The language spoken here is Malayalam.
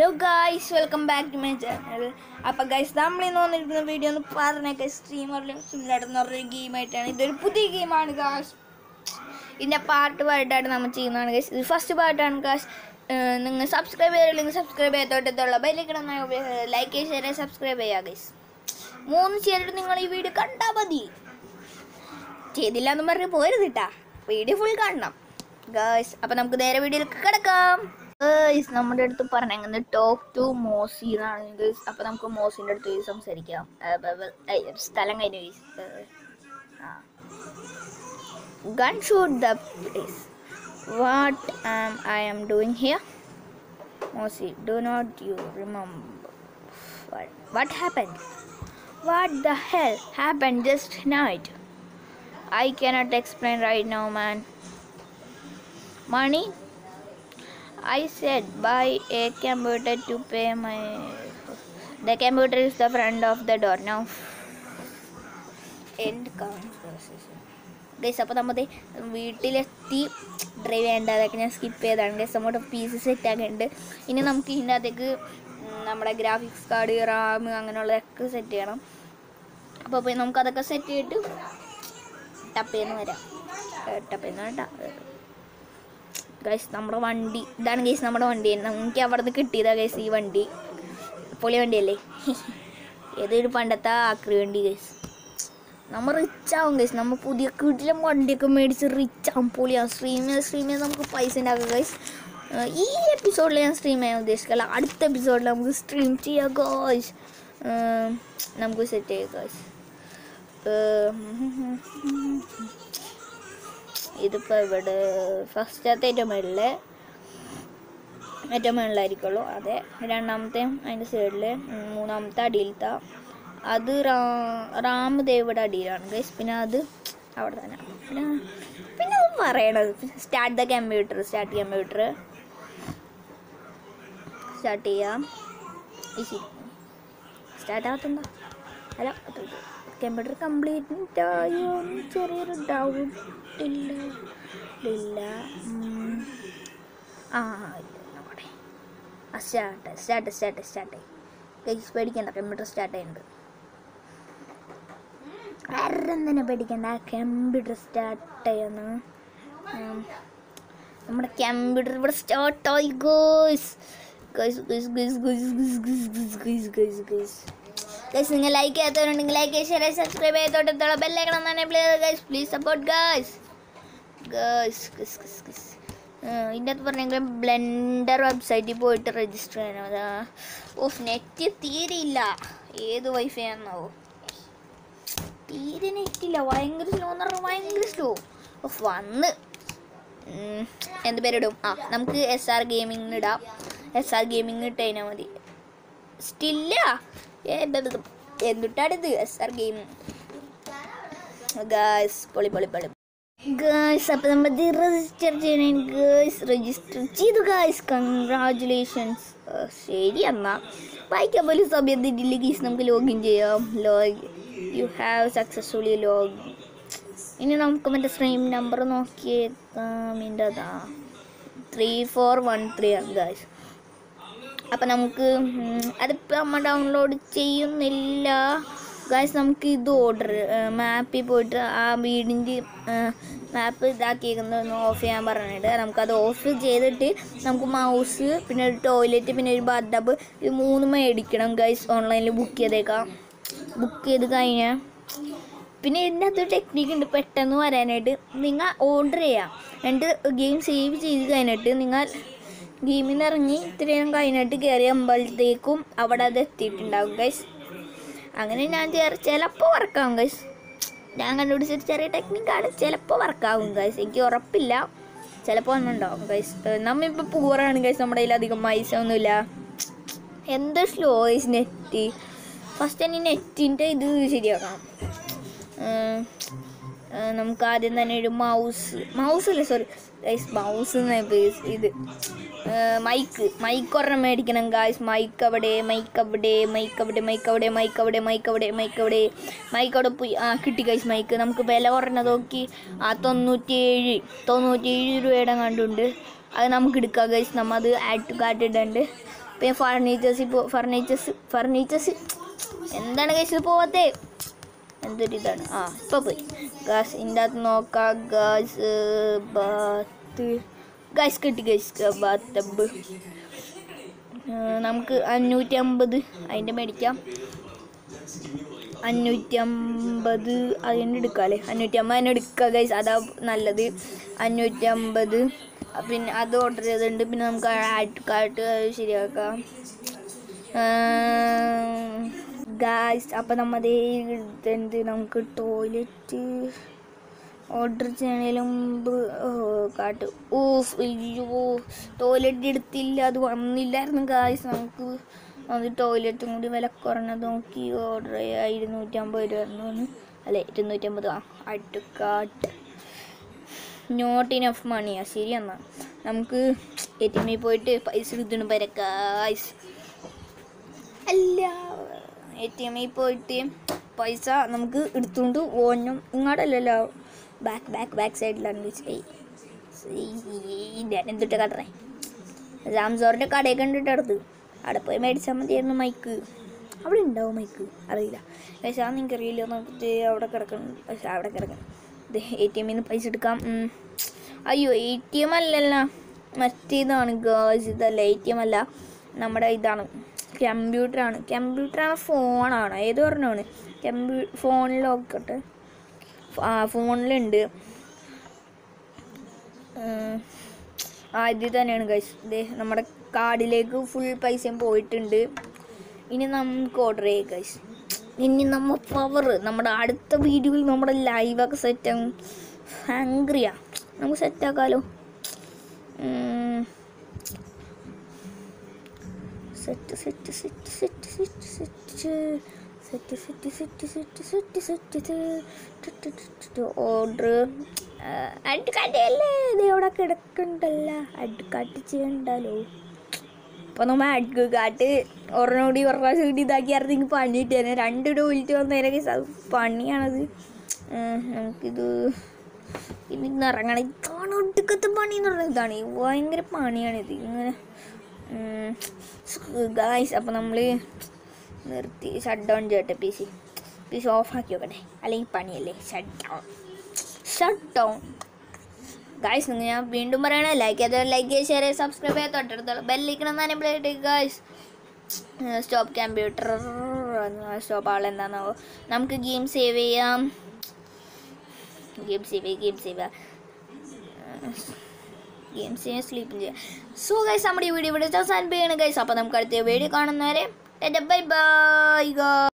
Hello guys welcome back to my channel അപ്പോൾ ഗൈസ് നമ്മൾ ഇന്ന് വന്നിരിക്കുന്ന വീഡിയോ എന്ന് പറഞ്ഞൊക്കെ സ്ട്രീമറിൽ സിമിലായിട്ട് എന്ന് പറഞ്ഞൊരു ഗെയിമായിട്ടാണ് ഇതൊരു പുതിയ ഗെയിമാണ് ഗായ്സ് ഇതിൻ്റെ പാർട്ട് പാർട്ടായിട്ട് നമ്മൾ ചെയ്യുന്നതാണ് ഗൈസ് ഇത് ഫസ്റ്റ് പാർട്ടാണ് ഗായ്സ് നിങ്ങൾ സബ്സ്ക്രൈബ് ചെയ്തില്ലെങ്കിൽ സബ്സ്ക്രൈബ് ചെയ്തോട്ടത്തുള്ള ബൈലേക്കണം ലൈക്ക് ചെയ്ത് ഷെയർ സബ്സ്ക്രൈബ് ചെയ്യുക ഗൈസ് മൂന്ന് ചെയ്തിട്ട് നിങ്ങൾ ഈ വീഡിയോ കണ്ടാൽ മതി ചെയ്തില്ല എന്ന് പറഞ്ഞ് പോരുത് കേട്ടാ വീഡിയോ ഫുൾ കാണണം ഗേഴ്സ് അപ്പൊ നമുക്ക് നേരെ വീഡിയോയിലേക്ക് കിടക്കാം ഗേഴ്സ് നമ്മുടെ അടുത്ത് പറഞ്ഞത് ടോക്ക് ടു മോസി എന്നാണ് ഗേഴ്സ് അപ്പൊ നമുക്ക് മോസിന്റെ അടുത്ത് പോയി സംസാരിക്കാം ആ, ബ- ബ- ഐ, സ്ഥലം കഴിഞ്ഞു guys. ആ gun shoot the place what am I am doing here മോസി do not you remember what happen what the hell happen just night I cannot explain right now, man. Money? I said buy a computer to pay my. The computer is the front of the door now. End conversation. Guys അപ്പോൾ നമ്മൾ വീട്ടിലെത്തി ഡ്രൈവ് ചെയ്യേണ്ട അതൊക്കെ ഞാൻ സ്കിപ്പ് ചെയ്താണ് ഗൈസ് നമ്മുടെ പീസ് സെറ്റ് ആക്കിയിട്ടുണ്ട് ഇനി നമുക്ക് ഇതിൻ്റെ അകത്തേക്ക് ഉം, നമ്മുടെ ഗ്രാഫിക്സ് കാർഡ് റാം അങ്ങനെയുള്ളതൊക്കെ സെറ്റ് ചെയ്യണം അപ്പോൾ പോയി നമുക്ക് അതൊക്കെ സെറ്റ് ചെയ്തിട്ട് ടപ്പേന്ന് വരാം ടപ്പേന്ന് വേണ്ട ഗൈസ് നമ്മുടെ വണ്ടി ഇതാണ് ഗൈസ് നമ്മുടെ വണ്ടി നമുക്ക് അവിടെ നിന്ന് കിട്ടിയതാ ഗൈസ് ഈ വണ്ടി പൊളി വണ്ടിയല്ലേ ഏതൊരു പണ്ടത്തെ ആക്രി വണ്ടി ഗൈസ് നമ്മൾ റിച്ച് ആവും ഗൈസ് നമ്മൾ പുതിയ കിടിലം വണ്ടിയൊക്കെ മേടിച്ച് റിച്ച് ആവും പൊളിയാവും സ്ട്രീം ചെയ്ത് സ്ട്രീം ചെയ്ത് നമുക്ക് പൈസ ഉണ്ടാക്കാം ഗൈസ് ഈ എപ്പിസോഡിൽ ഞാൻ സ്ട്രീം ചെയ്യാൻ ഉദ്ദേശിക്കല്ല അടുത്ത എപ്പിസോഡിൽ നമുക്ക് സ്ട്രീം ചെയ്യാം ഗോയ്സ് നമുക്ക് സെറ്റ് ചെയ്യാം ഗോയ്സ് ഇതിപ്പോൾ ഇവിടെ ഫസ്റ്റത്തെ ഏറ്റവും മുകളിൽ ഏറ്റവും മുകളിലായിരിക്കുള്ളൂ അതെ രണ്ടാമത്തെ അതിൻ്റെ സൈഡിൽ മൂന്നാമത്തെ അടിയിലത്തെ അത് റാ റാം ദേവിടെ അടിയിലാണ് ഗൈസ് പിന്നെ അത് അവിടെ തന്നെ പിന്നെ പിന്നെ അത് പറയണത് start the computer start computer start ചെയ്യാം ഈസി സ്റ്റാർട്ട് ആകത്തുണ്ടോ അല്ല കമ്പ്യൂട്ടർ കംപ്ലീറ്റ് ആയോ എന്ന് ചെറിയൊരു ഡൗട്ട് ഇല്ല ഇല്ല ഉം. ആ ഇല്ല നോക്കട്ടെ ആ start start start start guys പേടിക്കണ്ട കമ്പ്യൂട്ടർ സ്റ്റാർട്ട് ചെയ്യുന്നുണ്ട് ആരും തന്നെ പേടിക്കണ്ട കമ്പ്യൂട്ടർ സ്റ്റാർട്ട് ചെയ്യുന്നു ഉം. നമ്മുടെ കമ്പ്യൂട്ടർ ഇവിടെ സ്റ്റാർട്ടായി guys guys guys guys guys guys guys guys guys guys guys നിങ്ങൾ ലൈക്ക് ചെയ്യാത്തവരുണ്ടെങ്കിൽ ലൈക്ക് ഷെയർ സബ്സ്ക്രൈബ് ചെയ്തോട്ടത്തോളം ബെല്ലൈക്കണം തന്നെ guys please support guys guys guys guys guys ഇതിൻ്റെ അകത്ത് പറഞ്ഞെങ്കിൽ ബ്ലെൻഡർ വെബ്സൈറ്റിൽ പോയിട്ട് രജിസ്റ്റർ ചെയ്യണം അതാ ഓഫ് നെറ്റ് തീരെയില്ല ഏത് വൈഫൈ ആണെന്നാവോ തീരെ നെറ്റില്ല ഭയങ്കര സ്ലോ എന്ന് പറഞ്ഞാൽ ഭയങ്കര സ്ലോ ഓഫ് വന്ന് ഉം, എന്ത് പേരിടും ആ നമുക്ക് എസ് ആർ ഗെയിമിംഗ് ഇടാം എസ് ആർ ഗെയിമിംഗ് ഇട്ട് കഴിഞ്ഞാൽ മതി സ്റ്റില്ല എന്തുട്ടാണിത് എസ് ആർ ഗെയിമിംഗ് ഗായ്സ് പൊളി പൊളി പൊളി ഗായ്സ് അപ്പം നമ്മൾ രജിസ്റ്റർ ചെയ്യണേ ഗേൾസ് രജിസ്റ്റർ ചെയ്തു ഗായ്സ് കൺഗ്രാജുലേഷൻസ് ശരി എന്നാ വായിക്കാൻ പോലും സമയം തന്നില്ല ഗീസ് നമുക്ക് ലോഗിൻ ചെയ്യാം log you have successfully log ഇനി നമുക്ക് മറ്റേ സ്ട്രീം നമ്പർ നോക്കിയേക്കാം ഇതിൻ്റെ അതാ ത്രീ ഫോർ വൺ ത്രീ ആണ് ഗായ്സ് അപ്പം നമുക്ക് ഉം, അതിപ്പോൾ നമ്മൾ ഡൗൺലോഡ് ചെയ്യുന്നില്ല ഗായ്സ് നമുക്ക് ഇത് ഓർഡർ മാപ്പിൽ പോയിട്ട് ആ വീടിൻ്റെ മാപ്പ് ഇതാക്കിയിരിക്കുന്നത് ഓഫ് ചെയ്യാൻ പറഞ്ഞിട്ട് നമുക്കത് ഓഫ് ചെയ്തിട്ട് നമുക്ക് മൗസ് പിന്നെ ഒരു ടോയ്ലറ്റ് പിന്നെ ഒരു ബാത്ത് ഇത് മൂന്ന് മേടിക്കണം ഗൈസ് ഓൺലൈനിൽ ബുക്ക് ചെയ്തേക്കാം ബുക്ക് ചെയ്ത് കഴിഞ്ഞാൽ പിന്നെ ഇതിൻ്റെ അകത്ത് ടെക്നിക്ക് ഉണ്ട് പെട്ടെന്ന് വരാനായിട്ട് നിങ്ങൾ ഓർഡർ ചെയ്യാം എന്നിട്ട് ഗെയിം സേവ് ചെയ്ത് കഴിഞ്ഞിട്ട് നിങ്ങൾ ഗെയിമിൽ നിന്ന് ഇറങ്ങി ഇത്രയും കഴിഞ്ഞിട്ട് കയറി അമ്പലത്തേക്കും അവിടെ അത് എത്തിയിട്ടുണ്ടാവും ഗൈസ് അങ്ങനെ ഞാൻ ചേർ- ചിലപ്പോൾ വർക്കാവും ഗൈസ് ഞാൻ കണ്ടുപിടിച്ചൊരു ചെറിയ ടെക്നിക്കാണ് ചിലപ്പോൾ വർക്കാവും ഗൈസ് എനിക്ക് ഉറപ്പില്ല ചിലപ്പോൾ ഒന്നുണ്ടാവും ഗൈസ് നമ്മ ഇപ്പോൾ പൂറാണ് ഗൈസ് നമ്മുടെ കയ്യിൽ അധികം പൈസ ഒന്നുമില്ല എന്ത് സ്ലോ ഗൈസ് നെറ്റ് ഫസ്റ്റ് തന്നെ നെറ്റിൻ്റെ ഇത് ശരിയാക്കണം ഏഹ്, ഏഹ്, നമുക്ക് ആദ്യം തന്നെ ഒരു മൗസ് മൗസ് അല്ല സോറി ഗൈസ് മൗസ് ഇത് ഏഹ്, മൈക്ക് മൈക്ക് ഒരെണ്ണം മേടിക്കണം ഗായ്സ് മൈക്ക് അവിടെ മൈക്ക് അവിടെ മൈക്ക് അവിടെ മൈക്ക് അവിടെ മൈക്ക് അവിടെ മൈക്ക് അവിടെ മൈക്ക് അവിടെ മൈക്ക് അവിടെ പോയി ആ കിട്ടി ഗൈസ് മൈക്ക് നമുക്ക് വില കുറഞ്ഞത് നോക്കി ആ തൊണ്ണൂറ്റിയേഴ് തൊണ്ണൂറ്റിയേഴ് രൂപയുടെ കണ്ടുണ്ട് അത് നമുക്ക് എടുക്കാം ഗൈസ് നമ്മൾ അത് ആഡ് ടു കാർട്ട് ഇടുന്നുണ്ട് പിന്നെ ഫർണിച്ചേഴ്സിൽ പോ ഫർണിച്ചേഴ്സ് ഫർണിച്ചേഴ്സ് എന്താണ് കഴിച്ചത് പോവാത്തേ എന്തൊരു ഇതാണ് ആ ഇപ്പോൾ പോയി ഗാസ് ഇതിൻ്റെ അകത്ത് നോക്കാം ഗാസ് ബാത്ത് ഗാസ് കിട്ടി ഗൈസ് ബാത്ത് ടബ് നമുക്ക് അഞ്ഞൂറ്റി അമ്പത് അതിൻ്റെ മേടിക്കാം അഞ്ഞൂറ്റി അമ്പത് അതിന് എടുക്കാം അല്ലേ അഞ്ഞൂറ്റി അമ്പത് അതിന് എടുക്കുക ഗൈസ് അതാ നല്ലത് അഞ്ഞൂറ്റി അമ്പത് പിന്നെ അത് ഓർഡർ ചെയ്തിട്ടുണ്ട് പിന്നെ നമുക്ക് ആഡ് കാർട്ട് ശരിയാക്കാം ഗായ്സ് അപ്പം നമ്മതേ എന്ത് നമുക്ക് ടോയ്ലറ്റ് ഓർഡർ ചെയ്യണതിന് മുമ്പ് ഓ കാട്ട് ഓഫ് അയ്യോ ടോയ്ലറ്റ് എടുത്തില്ല അത് വന്നില്ലായിരുന്നു ഗായ്സ് നമുക്ക് അത് ടോയ്ലറ്റും കൂടി വില കുറഞ്ഞത് നോക്കി ഓർഡർ ചെയ്യാം ഇരുന്നൂറ്റമ്പത് രൂപ ആയിരുന്നു അല്ലേ ഇരുന്നൂറ്റമ്പത് ആ അടുക്കാട്ട് നോട്ട് ഇനഫ് മണിയാ ശരി എന്നാ നമുക്ക് എ ടി എമ്മിൽ പോയിട്ട് പൈസ എടുത്തിട്ട് പരക്കായ്സ് അല്ല എ ടി എമ്മിൽ പോയിട്ട് പൈസ നമുക്ക് എടുത്തുകൊണ്ട് ഓനും ഇങ്ങോട്ടല്ലല്ലോ ബാക്ക് ബാക്ക് ബാക്ക് സൈഡിലാണ് ഞാൻ എന്തിട്ട് കടറേ രാംസോറിൻ്റെ കടയൊക്കെ കണ്ടിട്ട് അടുത്ത് അവിടെ പോയി മേടിച്ചാൽ മതിയായിരുന്നു മൈക്ക് അവിടെ ഉണ്ടാവും മൈക്ക് അറിയില്ല പക്ഷേ ആ നിങ്ങൾക്ക് അറിയില്ല നമുക്ക് അവിടെ കിടക്കണം പക്ഷേ അവിടെ കിടക്കണം ഇത് എ ടി എമ്മിൽ നിന്ന് പൈസ എടുക്കാം ഉം. അയ്യോ എ ടി എം അല്ലല്ല മറ്റേതാണ് ഗേൾസ് ഇതല്ല എ ടി എം അല്ല നമ്മുടെ ഇതാണ് കമ്പ്യൂട്ടറാണ് കമ്പ്യൂട്ടറാണ് ഫോണാണ് ഏത് പറഞ്ഞാണ് കമ്പ്യൂ ഫോണിൽ നോക്കട്ടെ ആ ഫോണിലുണ്ട് ഉം. ആ ഇത് തന്നെയാണ് ഗൈസ് ഇത് നമ്മുടെ കാർഡിലേക്ക് ഫുൾ പൈസയും പോയിട്ടുണ്ട് ഇനി നമുക്ക് ഓർഡർ ചെയ്യാം ഗൈസ് ഇനി നമ്മ പവർ നമ്മുടെ അടുത്ത വീഡിയോയിൽ നമ്മുടെ ലൈവൊക്കെ സെറ്റാകും ഹാങ്ക്രിയാ നമുക്ക് സെറ്റാക്കാലോ set set set set set set set set set set set set order അഡ്കാട്ടല്ലേ ഇത് എവിടെ കിടക്കണ്ടല്ല അഡ്കാട്ട് ചെയ്യണ്ടല്ലോ അപ്പോൾ നമ്മൾ അഡ്ക്ക് കാട്ട് ഒരെണ്ണോടി ഒരു പ്രാവശ്യം കൂടി ഇതാക്കിയായിരുന്നെങ്കിൽ പണി കിട്ടിയാണ് രണ്ട് ഡോലിറ്റ് വന്നേരൊക്കെ പണിയാണത് ഉം, നമുക്കിത് ഇനി ഇന്ന് ഇറങ്ങണം ഇതാണ് ഒടുക്കത്തെ പണി എന്ന് പറയുന്നത് ഇതാണ് ഭയങ്കര പണിയാണിത് ഇങ്ങനെ ഗായ്സ് അപ്പോൾ നമ്മൾ നിർത്തി ഷട്ട് ഡൗൺ ചെയ്യട്ടെ P C P C off ആക്കി വെക്കട്ടെ അല്ലെങ്കിൽ പണിയല്ലേ shut down shut down guys നിങ്ങൾ ഞാൻ വീണ്ടും പറയണേ ലൈക്ക് ചെയ്ത് ലൈക്ക് ചെയ്യുക ഷെയർ ചെയ്യുക സബ്സ്ക്രൈബ് ചെയ്യുക തൊട്ടടുത്തുള്ള ബെല്ലിക്കണം തന്നെ പ്ലേ ചെയ്ത് ഗായ്സ് സ്റ്റോപ്പ് കമ്പ്യൂട്ടർ സ്റ്റോപ്പ് ആൾ എന്താണെന്നാവോ നമുക്ക് ഗെയിം സേവ് ചെയ്യാം ഗെയിം സേവ് ചെയ്യുക ഗെയിം സേവ് ചെയ്യുക ഗെയിം ചെയ്യാൻ സ്ലീപ്പും ചെയ്യാം സോ ഗൈസ് നമ്മുടെ ഈ വീഡിയോ ഇവിടെ അവസാനിപ്പിക്കുകയാണ് ഗൈസ് അപ്പോൾ നമുക്ക് അടുത്ത വീഡിയോ കാണുന്നവരെ ബൈ ബൈ